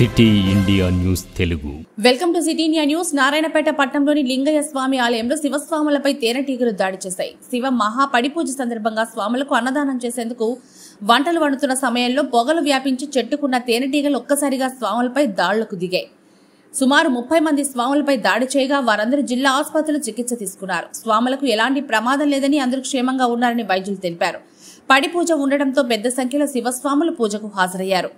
city India News Telugu welcome to City India News Narayanpet పట్టణంలోని లింగయ్య స్వామి ఆలయంలో శివస్వాములపై తేనెటీగలు దాడి చేశాయి శివ మహా పడిపూజ సందర్భంగా స్వాములకు అన్నదానం చేసేందుకు వంటలు వండుతున్న సమయంలో పొగలు వ్యాపించి చెట్టుకున్న తేనెటీగలు ఒక్కసారిగా స్వాములపై దాడులకు దిగాయి సుమారు ముప్పై మంది స్వాములపై దాడి చేయగా వారందరూ జిల్లా ఆసుపత్రిలో చికిత్స తీసుకున్నారు స్వాములకు ఎలాంటి ప్రమాదం లేదని అందరూ క్షేమంగా ఉన్నారని వైద్యులు తెలిపారు పడి పూజ ఉండడంతో పెద్ద సంఖ్యలో శివస్వాములు పూజకు హాజరయ్యారు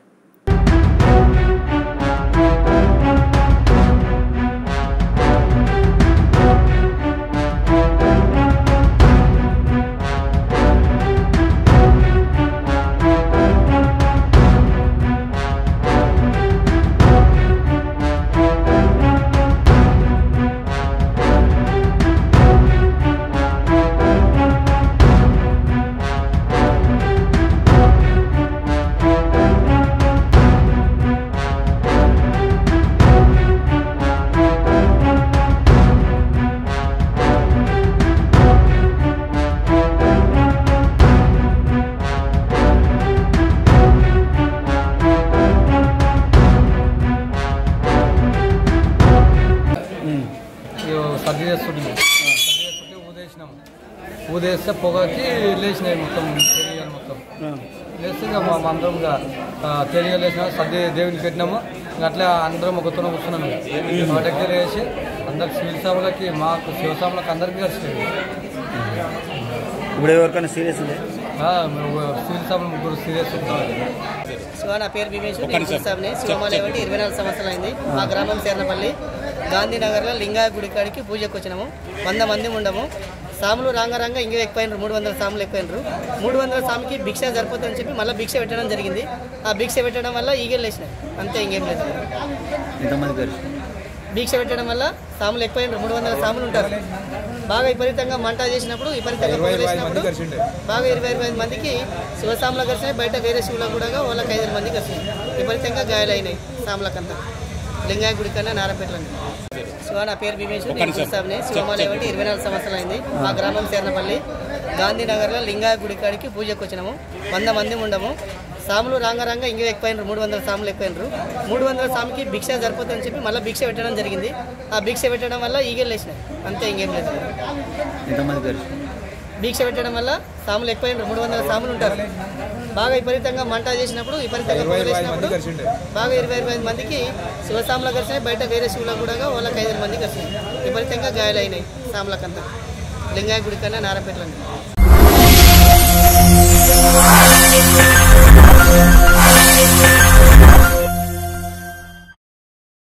ఇగో సర్ది చేస్తుండే సర్ది చేస్తుంటే ఊదేసినాం ఊదేస్తే పొగకి లేచినాయి మొత్తం తెలియాలి మొత్తం లేస్తే ఇంకా మా అందరం ఇంకా తెలియ లేచినా సర్ది దేవునికి పెట్టినాము ఇంకా అట్లా అందరం ఒకతోనే కూర్చున్నాము మా దగ్గర వేసి అందరికి సివిల్ సాములకి మాకు శివసాములకు అందరికీ కలిసినాయి ఇప్పుడు ఎవరికైనా సీరియస్ ఉంది ఆ, సివిల్ సాములు ముగ్గురు సీరియస్ ఉంటారు శివ నా పేరు భీమేష్ నేను చూసాంని శివమాల ఏమిటి ఇరవై నాలుగు సంవత్సరాలు అయింది మా గ్రామం సేర్నపల్లి గాంధీనగర్లో లింగాయ గుడి కాడికి పూజకు వచ్చినాము వంద మంది ఉండము సాములు రాంగరంగా ఇంకా ఎక్కువైనరు మూడు వందల సాములు ఎక్కువైనరు మూడు వందల సాముకి భిక్ష సరిపోతుందని చెప్పి మళ్ళీ భిక్ష పెట్టడం జరిగింది ఆ భిక్ష పెట్టడం వల్ల ఈగలు వేసినాయి అంతే ఇంకేం లేదు ఎంతమంది పేరు భిక్ష పెట్టడం వల్ల సాములు ఎక్కువైనరు మూడు వందల సాములు ఉంటారు బాగా విపరీతంగా మంట చేసినప్పుడు విపరీతంగా పొగ వేసినప్పుడు బాగా ఇరవై ఇరవై ఐదు మందికి శివసాములకు కలిసినాయి బయట వేరే శివులకు కూడా వాళ్ళకి ఐదు మంది కలిసినాయి విపరీతంగా గాయాలైనాయి సాములకంతా లింగాయ గుడి కన్నా నారపేటలో శివ నా పేరు భీమేష్ నేను చూసాంని శివమాల ఏమిటి ఇరవై నాలుగు సంవత్సరాలు అయింది మా గ్రామం సేర్నపల్లి గాంధీనగర్లో లింగాయ గుడి కాడికి పూజకు వచ్చినాము వంద మంది ఉండము సాములు రాంగరంగా ఇంకా ఎక్కువైనరు మూడు వందల సాములు ఎక్కువైనరు మూడు వందల సాముకి భిక్ష సరిపోతుందని చెప్పి మళ్ళీ భిక్ష పెట్టడం జరిగింది ఆ భిక్ష పెట్టడం వల్ల ఈగలు వేసినాయి అంతే ఇంకేం లేదు ఎంతమంది పేరు భిక్ష పెట్టడం వల్ల సాములు ఎక్కువైనరు మూడు వందల సాములు ఉంటారు బాగా విపరీతంగా మంట చేసినప్పుడు విపరీతంగా పొగ వేసినప్పుడు బాగా ఇరవై ఇరవై ఐదు మందికి శివసాములకు కలిసినాయి బయట వేరే శివులకు కూడా వాళ్ళకి ఐదు మంది కలిసినాయి విపరీతంగా గాయాలైనాయి సాములకంతా లింగాయ గుడి కన్నా నారపేటలో